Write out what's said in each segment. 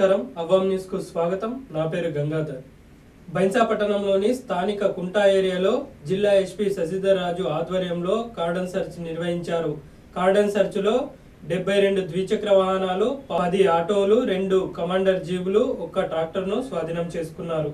నమస్కారం అవ్వం న్యూస్ కు స్వాగతం నా పేరు గంగాధర్ బైన్సా పట్టణంలోని స్థానిక కుంటా ఏరియాలో జిల్లా ఎస్పీ శశిధర్ రాజు ఆధ్వర్యంలో కార్డన్ సెర్చ్ నిర్వహించారు కార్డన్ సెర్చ్ లో డెబ్బై రెండు ద్విచక్ర వాహనాలు పది ఆటోలు రెండు కమాండర్ జీబులు ఒక్క ట్రాక్టర్ ను స్వాధీనం చేసుకున్నారు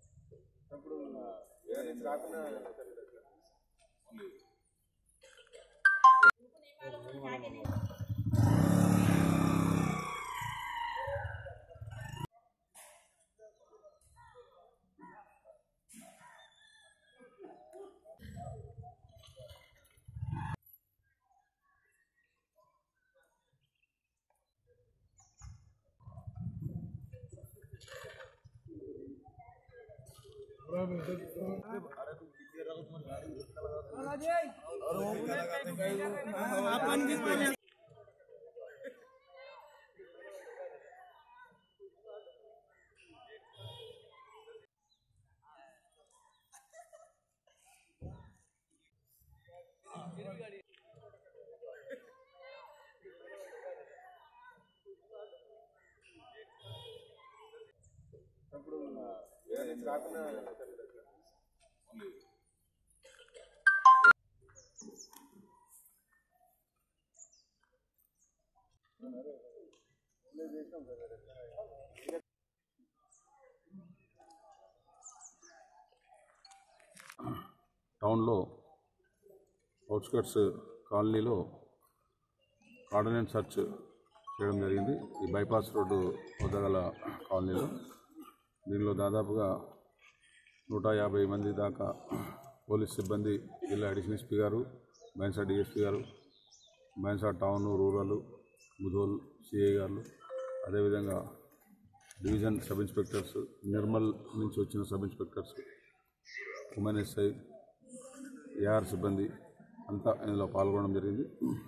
టౌన్లో అవుట్స్కట్స్ కాలనీలో ఆర్డినెన్స్ సర్చ్ చేయడం జరిగింది ఈ బైపాస్ రోడ్డు వద్ద గల కాలనీలో దీనిలో దాదాపుగా నూట యాభై మంది దాకా పోలీస్ సిబ్బంది జిల్లా అడిషనల్ ఎస్పీ గారు బైన్సా డిఎస్పీ గారు Bhainsa town rural Mudhol CI గారు అదేవిధంగా డివిజన్ సబ్ ఇన్స్పెక్టర్స్ నిర్మల్ నుంచి వచ్చిన sub inspectors women SI AR సిబ్బంది అంతా ఇందులో పాల్గొనడం జరిగింది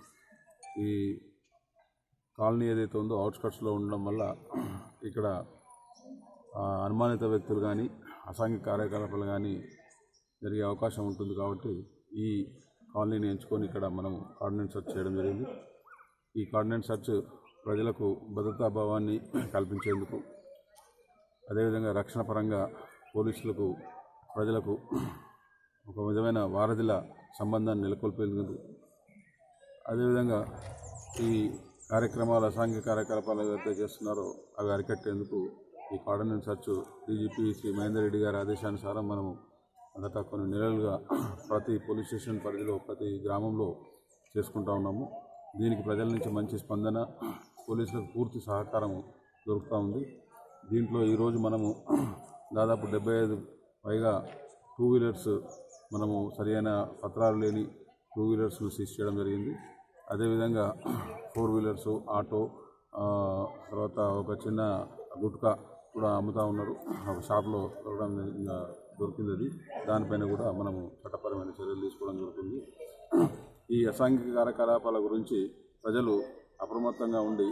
ఈ కాలనీ ఏదైతే ఉందో అవుట్స్కట్స్లో ఉండడం వల్ల ఇక్కడ ఆ, అనుమానిత వ్యక్తులు కానీ అసాంఘిక కార్యకలాపాలు కానీ జరిగే అవకాశం ఉంటుంది కాబట్టి ఈ కాలనీని ఎంచుకొని ఇక్కడ మనం కార్డినెన్స్ సెర్చ్ చేయడం జరిగింది ఈ కార్డినెన్స్ సెర్చ్ ప్రజలకు భద్రతా భావాన్ని కల్పించేందుకు అదేవిధంగా రక్షణ పరంగా పోలీసులకు ప్రజలకు ఒక విధమైన వారధిల సంబంధాన్ని నెలకొల్పేందుకు అదేవిధంగా ఈ కార్యక్రమాలు అసాంఘిక కార్యకలాపాలు ఏవైతే చేస్తున్నారో అవి అరికట్టేందుకు ఈ కార్డినెన్స్ సర్చ్ డీజీపీ శ్రీ మహేందర్ రెడ్డి గారి ఆదేశానుసారం మనము గత కొన్ని నెలలుగా ప్రతి పోలీస్ స్టేషన్ పరిధిలో ప్రతి గ్రామంలో చేసుకుంటా ఉన్నాము దీనికి ప్రజల నుంచి మంచి స్పందన పోలీసులకు పూర్తి సహకారం దొరుకుతూ ఉంది దీంట్లో ఈరోజు మనము దాదాపు డెబ్బై ఐదు పైగా టూ వీలర్స్ మనము సరైన పత్రాలు లేని టూ వీలర్స్ను సీజ్ చేయడం జరిగింది అదేవిధంగా ఫోర్ వీలర్స్ ఆటో ఆ, తర్వాత ఒక చిన్న గుట్కా కూడా అమ్ముతా ఉన్నారు ఒక షాప్లో దొరకడం జరిగింది- దొరికింది అది దానిపైన కూడా మనము చట్టపరమైన చర్యలు తీసుకోవడం జరుగుతుంది ఈ అసాంఘిక కార్యకలాపాల గురించి ప్రజలు అప్రమత్తంగా ఉండి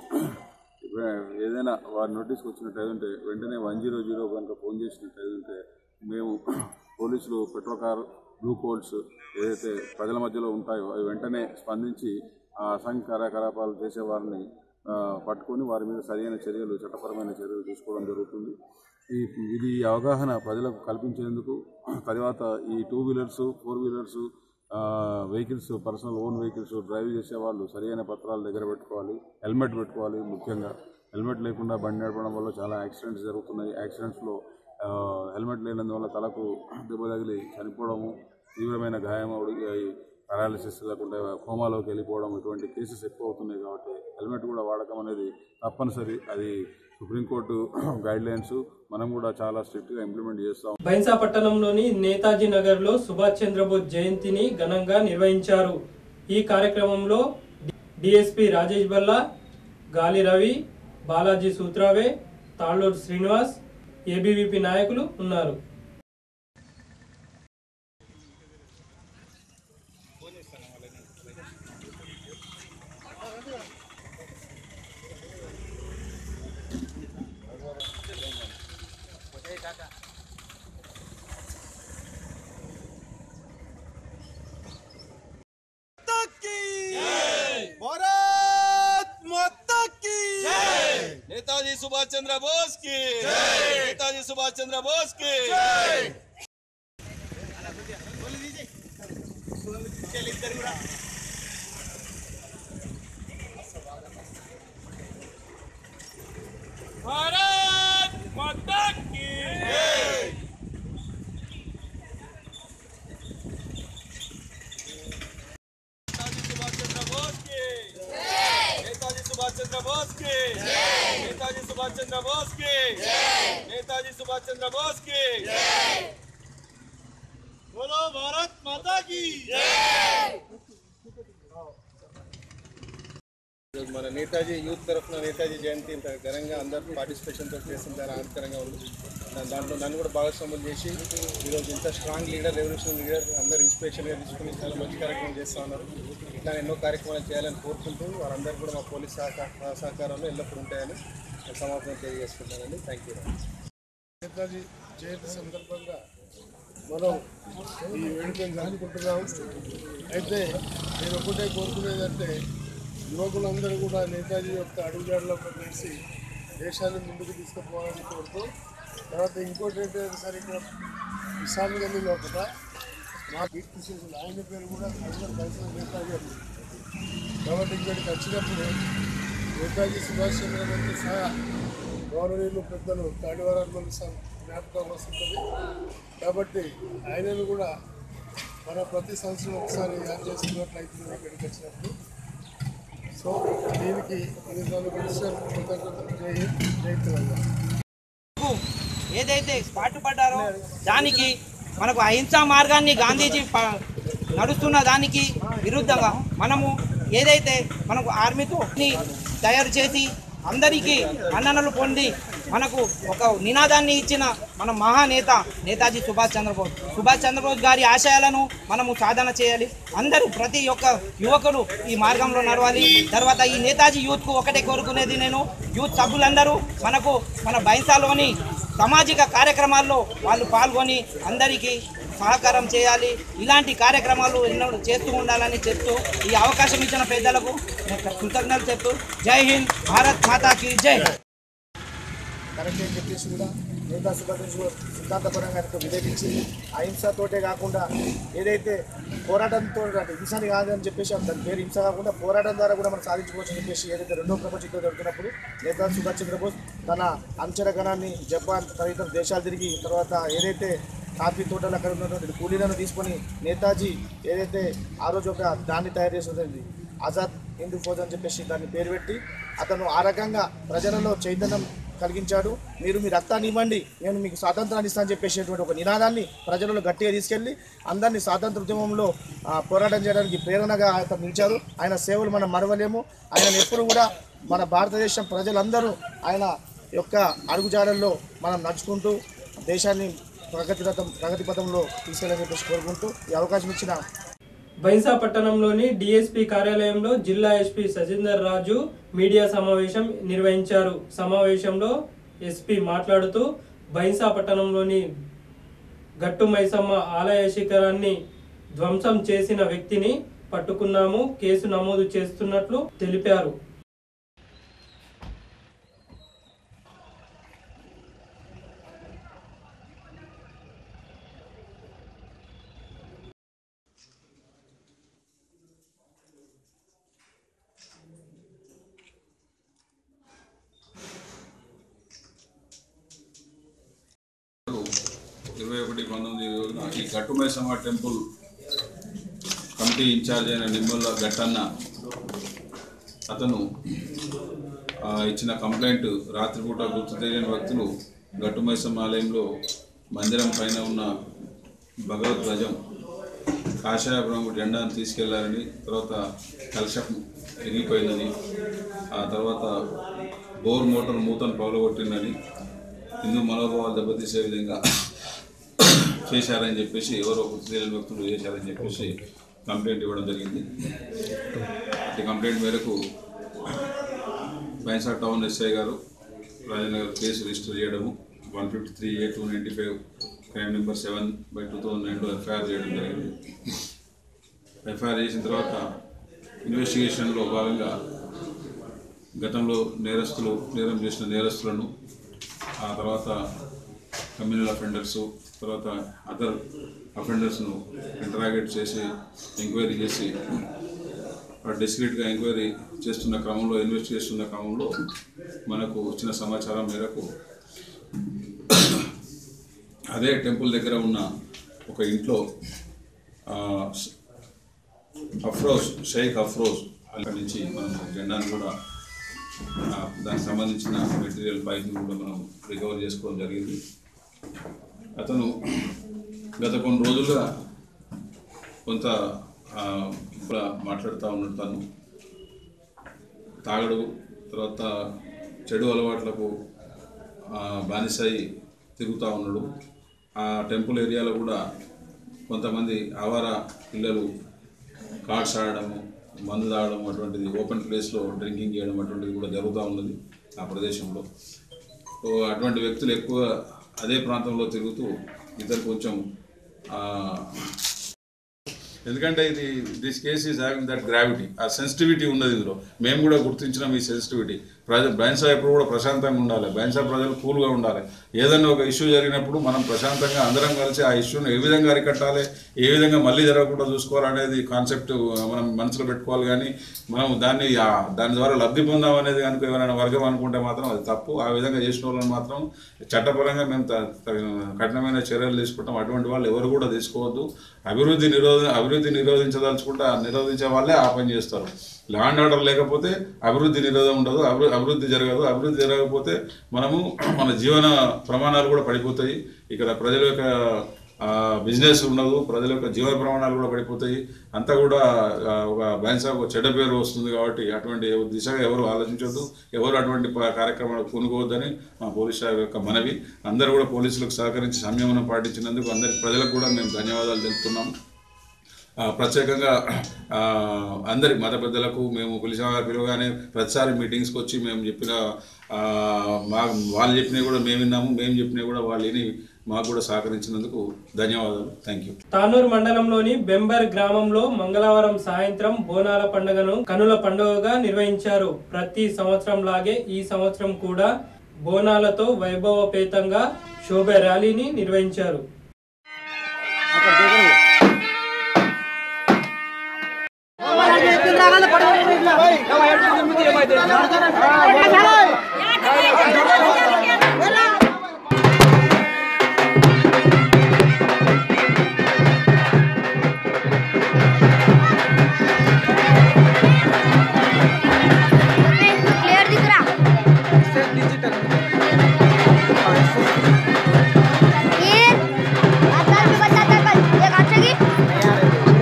ఏదైనా వారి నోటీస్కి వచ్చినట్టు ఉంటే వెంటనే వన్ జీరో జీరో కనుక ఫోన్ చేసినట్టు ఉంటే మేము పోలీసులు పెట్రోల్ కార్ బ్లూ కోడ్స్ ఏదైతే ప్రజల మధ్యలో ఉంటాయో అవి వెంటనే స్పందించి ఆ అసాంఘిక కార్యకలాపాలు చేసే వారిని ఆ, పట్టుకొని వారి మీద సరైన చర్యలు చట్టపరమైన చర్యలు తీసుకోవడం జరుగుతుంది ఈ ఇది అవగాహన ప్రజలకు కల్పించేందుకు తర్వాత ఈ two wheelers four wheelers vehicles personal own vehicles drive చేసే వాళ్ళు సరైన పత్రాలు దగ్గర పెట్టుకోవాలి హెల్మెట్ పెట్టుకోవాలి ముఖ్యంగా హెల్మెట్ లేకుండా బండి నడపడం వల్ల చాలా యాక్సిడెంట్స్ జరుగుతున్నాయి యాక్సిడెంట్స్లో హెల్మెట్ లేనందువల్ల తలకు దెబ్బ తగిలి చనిపోవడము తీవ్రమైన గాయం అయి పారాలిసిస్ లేకుండా కోమాలోకి వెళ్ళిపోవడం ఇటువంటి కేసెస్ ఎక్కువ అవుతున్నాయి కాబట్టి హెల్మెట్ కూడా వాడకం అనేది తప్పనిసరి అది సుప్రీంకోర్టు గైడ్ లైన్స్ మనం కూడా చాలా స్ట్రిక్ట్గా ఇంప్లిమెంట్ చేస్తాం బైన్సా పట్టణంలోని నేతాజీ నగర్ లో సుభాష్ చంద్రబోస్ జయంతిని ఘనంగా నిర్వహించారు ఈ కార్యక్రమంలో డిఎస్పి రాజేష్ బల్లా గాలి రవి బాలాజీ సూత్రావే తాళ్ళూరు శ్రీనివాస్ ఏబీవీపీ నాయకులు ఉన్నారు भारत माता की नेताजी सुभाष चंद्र बोस की नेताजी सुभाष चंद्र बोस की भारत माता की नेताजी सुभाष चंद्र बोस की नेताजी सुभाष चंद्र बोस की नेताजी सुभाष चंद्र बोस की नेताजी सुभाष चंद्र बोस की बोलो भारत माता की ఈరోజు మన నేతాజీ యూత్ తరఫున నేతాజీ జయంతి ఇంత ఘనంగా అందరూ పార్టిసిపేషన్తో చేసిన చాలా ఆనందకరంగా ఉంది దా- దాంట్లో నన్ను కూడా భాగస్వామ్యం చేసి ఈరోజు ఇంత స్ట్రాంగ్ లీడర్ రెవల్యూషన్ లీడర్ అందరూ ఇన్స్పిరేషన్గా తీసుకుని చాలా మంచి కార్యక్రమం చేస్తూ ఉన్నారు ఇట్లా ఎన్నో కార్యక్రమాలు చేయాలని కోరుకుంటూ వారందరూ కూడా మా పోలీస్ సహకార సహకారంలో ఎల్లప్పుడూ ఉంటాయని నేను సమాపనం తెలియజేసుకుంటానండి థ్యాంక్ యూ నేతాజీ జయంతి సందర్భంగా మనం ఈ వేడుకను జరుపుకుంటున్నాం అయితే నేను ఒకటే కోరుకునేదంటే యువకులందరూ కూడా నేతాజీ యొక్క అడుగుజాడలో నడిచి దేశాన్ని ముందుకు తీసుకుపోవాలని కోరుతూ తర్వాత ఇంకోటి ఏంటంటే సరే ఇక్కడ విశాల్ గల్లీ లోపల మా కీర్తి చేసిన ఆయన పేరు కూడా అందరూ కలిసిన నేతాజీ అని కాబట్టి ఇక్కడికి వచ్చినప్పుడు నేతాజీ సుభాష్ చంద్రబోస్తో సహా గౌరవనీయులు పెద్దలు తాడివారాలు జ్ఞాపకం వస్తుంటుంది కాబట్టి ఆయనను కూడా మన ప్రతి సంవత్సరం ఒకసారి యాడ్ చేసుకున్నట్లయితే ఇక్కడికి వచ్చినప్పుడు సో దీనికి ఇది నన్ను పిలిచిన కృతజ్ఞతలు జై హింద్, జై తెలంగాణ కు ఏదైతే పాటుపడ్డారో దానికి మనకు అహింసా మార్గాన్ని గాంధీజీ ప- నడుస్తున్న దానికి విరుద్ధంగా మనము ఏదైతే మనకు ఆర్మీతో ని తయారు చేసి అందరికీ మన్ననలు పొంది మనకు ఒక నినాదాన్ని ఇచ్చిన మన మహానేత నేతాజీ సుభాష్ చంద్రబోస్ సుభాష్ చంద్రబోస్ గారి ఆశయాలను మనము సాధన చేయాలి అందరూ ప్రతి ఒక్క యువకుడు ఈ మార్గంలో నడవాలి తర్వాత ఈ నేతాజీ యూత్కు ఒకటే కోరుకునేది నేను యూత్ సభ్యులందరూ మనకు మన బైన్సాలోని సామాజిక కార్యక్రమాల్లో వాళ్ళు పాల్గొని అందరికీ సహకారం చేయాలి ఇలాంటి కార్యక్రమాలు ఎన్నో చేస్తూ ఉండాలని చెప్తూ ఈ అవకాశం ఇచ్చిన పెద్దలకు నేను కృతజ్ఞతలు చెప్తూ జై హింద్ భారత్ మాతాకి జై కరెక్ట్ అని చెప్పేసి కూడా నేతా సుభాష్ సిద్ధాంతపరంగా ఆయనకు వివేకించి అహింసతోటే కాకుండా ఏదైతే పోరాటంతో అంటే హింసని కాదని చెప్పేసి దాని పేరు హింస కాకుండా పోరాటం ద్వారా కూడా మనం సాధించుకోవచ్చు అని చెప్పేసి ఏదైతే రెండో ప్రపంచ యుద్ధం జరుగుతున్నప్పుడు నేతాజీ సుభాష్ చంద్రబోస్ తన అంచర గణాన్ని జపాన్ తదితర దేశాలు తిరిగి తర్వాత ఏదైతే కాఫీ తోటలు అక్కడ ఉన్నటువంటి కూలీలను తీసుకొని నేతాజీ ఏదైతే ఆ రోజు ఒక దాన్ని తయారు చేసి ఆజాద్ హిందూ ఫౌజ్ అని చెప్పేసి దాన్ని పేరు పెట్టి అతను ఆ రకంగా ప్రజలలో చైతన్యం కలిగించాడు మీరు మీ రక్తాన్ని ఇవ్వండి నేను మీకు స్వాతంత్రాన్ని ఇస్తానని చెప్పేసేటువంటి ఒక నినాదాన్ని ప్రజలలో గట్టిగా తీసుకెళ్ళి అందరినీ స్వాతంత్ర ఉద్యమంలో ఆ, పోరాటం చేయడానికి ప్రేరణగా అతను నిలిచారు ఆయన సేవలు మనం మరవలేము ఆయన ఎప్పుడు కూడా మన భారతదేశం ప్రజలందరూ ఆయన యొక్క అడుగుజాడల్లో మనం నడుచుకుంటూ దేశాన్ని ప్రగతి రథం ప్రగతి పథంలో తీసుకెళ్ళని చెప్పేసి కోరుకుంటూ ఈ అవకాశం ఇచ్చిన బైన్సా పట్టణంలోని డిఎస్పి కార్యాలయంలో జిల్లా ఎస్పీ సజీందర్ రాజు మీడియా సమావేశం నిర్వహించారు సమావేశంలో ఎస్పీ మాట్లాడుతూ బైన్సా పట్టణంలోని గట్టు మైసమ్మ ఆలయ శిఖరాన్ని ధ్వంసం చేసిన వ్యక్తిని పట్టుకున్నాము కేసు నమోదు చేస్తున్నట్లు తెలిపారు ఇరవై ఒకటి పంతొమ్మిది రోజున ఈ గట్టుమైసమ్మ టెంపుల్ కమిటీ ఇన్ఛార్జ్ అయిన నిమ్మల గట్టన్న అతను ఆ, ఇచ్చిన కంప్లైంట్ రాత్రిపూట గుర్తు తెలియని వ్యక్తులు గట్టుమైసమ్మ ఆలయంలో మందిరం పైన ఉన్న భగవద్ ధ్వజం కాషాయపు రంగు జెండాను తీసుకెళ్లారని తర్వాత కలశం ఎగిరిపోయిందని ఆ తర్వాత బోర్ మోటార్ మూతను పగలగొట్టిందని హిందూ మనోభావాలు దెబ్బతీసే విధంగా చేశారని చెప్పేసి ఎవరో గుర్తు తెలియని వ్యక్తులు చేశారని చెప్పేసి కంప్లైంట్ ఇవ్వడం జరిగింది ఈ కంప్లైంట్ మేరకు బైన్సా టౌన్ ఎస్ఐ గారు రాజనగర్ కేసు రిజిస్టర్ చేయడము one fifty three A two ninety five crime number seven by two thousand నైన్లో ఎఫ్ఐఆర్ చేయడం జరిగింది ఎఫ్ఐఆర్ చేసిన తర్వాత ఇన్వెస్టిగేషన్లో భాగంగా గతంలో నేరస్తులు నేరం చేసిన నేరస్తులను ఆ తర్వాత కమ్యూనల్ అఫెండర్స్ తర్వాత అదర్ అఫెండర్స్ను ఇంటరాగేట్ చేసి ఎంక్వైరీ చేసి డిస్క్రీట్గా ఎంక్వైరీ చేస్తున్న క్రమంలో ఇన్వెస్ట్ చేస్తున్న క్రమంలో మనకు వచ్చిన సమాచారం మేరకు అదే టెంపుల్ దగ్గర ఉన్న ఒక ఇంట్లో ఆ, అఫ్రోజ్ షేక్ అఫ్రోజ్ అక్కడి నుంచి మనం జెండాను కూడా ఆ, దానికి సంబంధించిన మెటీరియల్ బైక్ని కూడా మనం రికవర్ చేసుకోవడం జరిగింది అతను గత కొన్ని రోజులుగా కొంత ఆ, ఇప్పుడు మాట్లాడుతూ ఉన్నాడు తను తాగడు తర్వాత చెడు అలవాట్లకు ఆ, బానిసై తిరుగుతూ ఉన్నాడు ఆ టెంపుల్ ఏరియాలో కూడా కొంతమంది ఆవార పిల్లలు కార్డ్స్ ఆడడము మందు తాగడం అటువంటిది ఓపెన్ ప్లేస్లో డ్రింకింగ్ చేయడం అటువంటిది కూడా జరుగుతూ ఉన్నది ఆ ప్రదేశంలో సో అటువంటి వ్యక్తులు ఎక్కువ అదే ప్రాంతంలో తిరుగుతూ ఇద్దరు కొంచెం ఆ, ఎందుకంటే ఇది this case is having that gravity uh sensitivity ఉన్నది ఇందులో మేము కూడా గుర్తించినాం ఈ సెన్సిటివిటీ ప్రజ బైన్సా ఎప్పుడు కూడా ప్రశాంతంగా ఉండాలి బైన్సా ప్రజలు కూల్గా ఉండాలి ఏదైనా ఒక ఇష్యూ జరిగినప్పుడు మనం ప్రశాంతంగా అందరం కలిసి ఆ ఇష్యూని ఏ విధంగా అరికట్టాలి ఏ విధంగా మళ్ళీ జరగకుండా చూసుకోవాలనేది కాన్సెప్ట్ మనం మనసులో పెట్టుకోవాలి కానీ మనం దాన్ని ఆ, దాని ద్వారా లబ్ధి పొందాం అనేది కనుక ఎవరైనా వర్గం అనుకుంటే మాత్రం అది తప్పు ఆ విధంగా చేసిన వాళ్ళని మాత్రం చట్టపరంగా మేము త- తగిన కఠినమైన చర్యలు తీసుకుంటాం అటువంటి వాళ్ళు ఎవరు కూడా తీసుకోవద్దు అభివృద్ధి నిరోధ అభివృద్ధి నిరోధించదలుచుకుంటే ఆ నిరోధించే వాళ్ళే ఆ పని చేస్తారు లా అండ్ ఆర్డర్ లేకపోతే అభివృద్ధి నిరోధం ఉండదు అభివృ అభివృద్ధి జరగదు అభివృద్ధి జరగకపోతే మనము మన జీవన ప్రమాణాలు కూడా పడిపోతాయి ఇక్కడ ప్రజల యొక్క ఆ, బిజినెస్ ఉండదు ప్రజల యొక్క జీవన ప్రమాణాలు కూడా పడిపోతాయి అంతా కూడా ఆ, ఒక బ్యాన్సా ఒక చెడ్డ పేరు వస్తుంది కాబట్టి అటువంటి ఎవ- దిశగా ఎవరు ఆలోచించొద్దు ఎవరు అటువంటి ప- కార్యక్రమాలకు పూనుకోవద్దని మా పోలీస్ శాఖ యొక్క మనవి అందరూ కూడా పోలీసులకు సహకరించి సంయమనం పాటించినందుకు అందరి ప్రజలకు కూడా మేము ధన్యవాదాలు తెలుపుతున్నాము ఆ, ప్రత్యేకంగా ఆ, అందరి మత పెద్దలకు మేము పిలిచిన పిలవగానే ప్రతిసారి మీటింగ్స్కి వచ్చి మేము చెప్పిన ఆ, మా వాళ్ళు చెప్పినవి కూడా మేము విన్నాము మేము చెప్పినవి కూడా వాళ్ళు విని మాకు కూడా సహకరించినందుకు ధన్యవాదాలు థ్యాంక్ యూ తానూరు మండలంలోని బెంబర్ గ్రామంలో మంగళవారం సాయంత్రం బోనాల పండుగను కనుల పండుగగా నిర్వహించారు ప్రతి సంవత్సరం లాగే ఈ సంవత్సరం కూడా బోనాలతో వైభవపేతంగా శోభ ర్యాలీని నిర్వహించారు क्लियर दिख रहा ये आता भी बताता कल ये काट सकी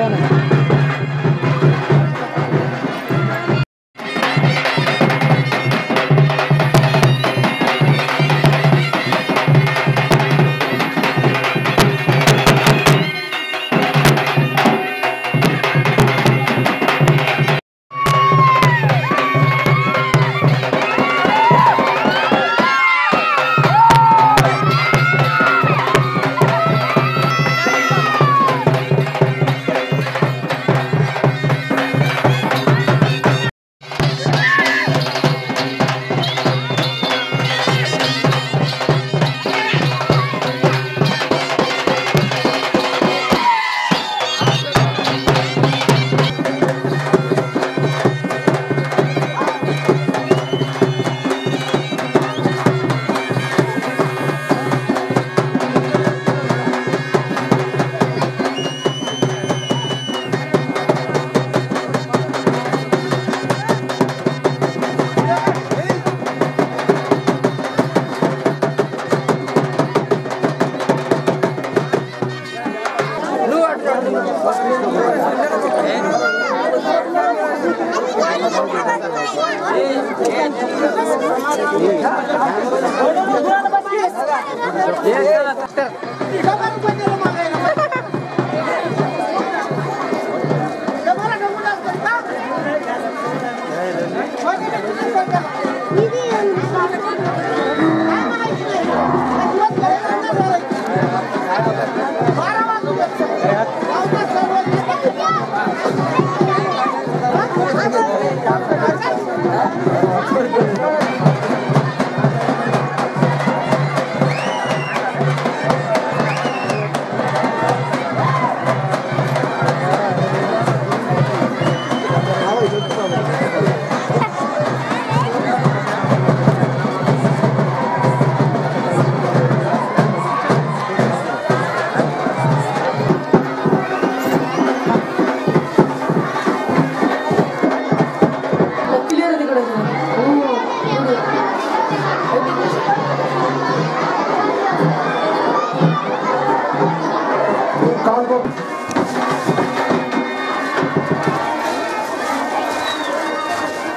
Thank you.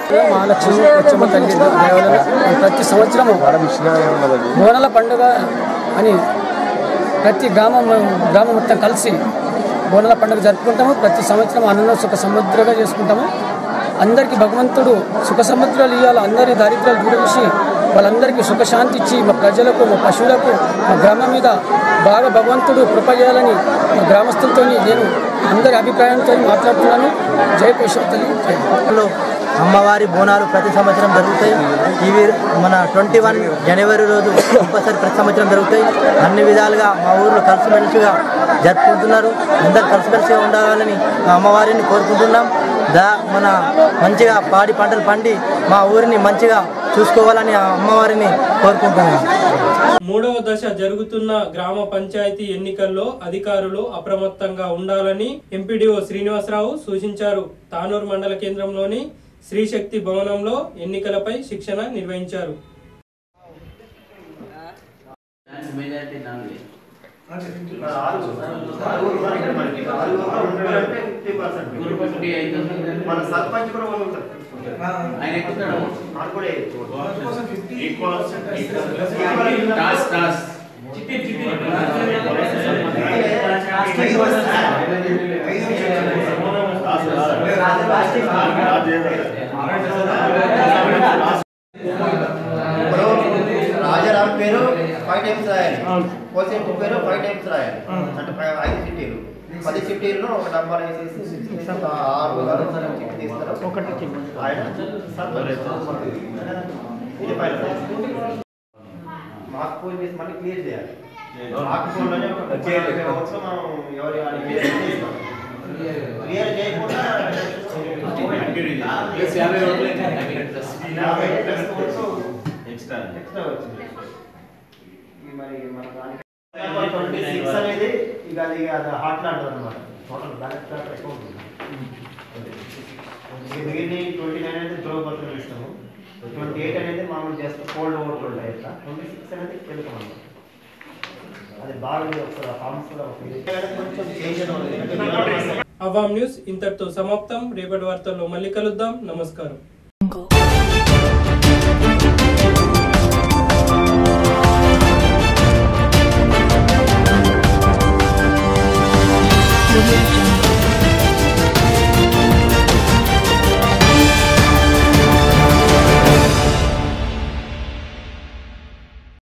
మహాలక్ష్మి వచ్చమ్మ తల్లి దేవాలయం ప్రతి సంవత్సరము బోనాల పండుగ అని ప్రతి గ్రామం గ్రామం మొత్తం కలిసి బోనాల పండుగ జరుపుకుంటాము ప్రతి సంవత్సరం అన్న సుఖ సముద్రంగా చేసుకుంటాము అందరికీ భగవంతుడు సుఖ సముద్రాలు ఇవ్వాలి అందరి దారిద్ర్యాలు దూరవేసి వాళ్ళందరికీ సుఖశాంతి ఇచ్చి మా ప్రజలకు మా పశువులకు మా గ్రామం మీద బాగా భగవంతుడు కృప చేయాలని మా గ్రామస్తులతో నేను అందరి అభిప్రాయంతో మాట్లాడుతున్నాను జై కేశవ తల్లి జై లో అమ్మవారి బోనాలు ప్రతి సంవత్సరం జరుగుతాయి ఇవి మన ట్వంటీ వన్ జనవరి రోజు కంపల్సరీ ప్రతి సంవత్సరం జరుగుతాయి అన్ని విధాలుగా మా ఊర్లో కలిసిమెలిసిగా జరుపుకుంటున్నారు అందరు కలిసిమెలిసిగా ఉండాలని ఆ అమ్మవారిని కోరుకుంటున్నాం దా మన మంచిగా పాడి పంటలు పండి మా ఊరిని మంచిగా చూసుకోవాలని ఆ అమ్మవారిని కోరుకుంటున్నాం మూడవ దశ జరుగుతున్న గ్రామ పంచాయతీ ఎన్నికల్లో అధికారులు అప్రమత్తంగా ఉండాలని ఎంపీడీఓ శ్రీనివాసరావు సూచించారు తానూరు మండల కేంద్రంలోని శ్రీశక్తి భవనంలో ఎన్నికలపై శిక్షణ నిర్వహించారు మన సర్పంచ్ కూడా వాళ్ళు ఉంటారు ఆయన ఎక్కుతాడు నాకు కూడా రాజారాం పేరు ఫైవ్ టైమ్స్ రాయాలి కోసేపు పేరు ఫైవ్ టైమ్స్ రాయాలి అంటే ఫైవ్ ఐదు చిట్టీలు పది చిట్టీలను ఒక డబ్బాలో వేసేసి ఒక ఆరు ఆరు చిట్టి తీస్తారు ఒకటి ఆయన ఇది ఫైవ్ మాకు ఫోన్ చేసి మళ్ళీ క్లియర్ చేయాలి మాకు ఫోన్లోనే ఒక కావచ్చు మనం ఎవరి క్లియర్ చేయకుండా యాభై ప్లస్ ఎక్స్ట్రా ఎక్స్ట్రా వచ్చింది ఇది మరి మన దానికి ట్వంటీ సిక్స్ అనేది ఇక అది ఇక అది హాట్ లాంటిది అనమాట టోటల్ బ్యాలెన్స్ పేపర్ ఎక్కువ ఉంటుంది మిగిలిన ట్వంటీ నైన్ అనేది డ్రో పర్సెంట్ ఇస్తాము ట్వంటీ ఎయిట్ అనేది మామూలు జస్ట్ కోల్డ్ ఓట్లు ఉంటాయి ఇట్లా ట్వంటీ సిక్స్ అనేది వెళ్తాం అనమాట అది బాగా ఒకసారి ఆ ఫార్మ్స్ కూడా ఒక కొంచెం చేంజ్ అనేది అవామ్ న్యూస్ ఇంతటితో సమాప్తం రేపటి వార్తల్లో మళ్ళీ కలుద్దాం నమస్కారం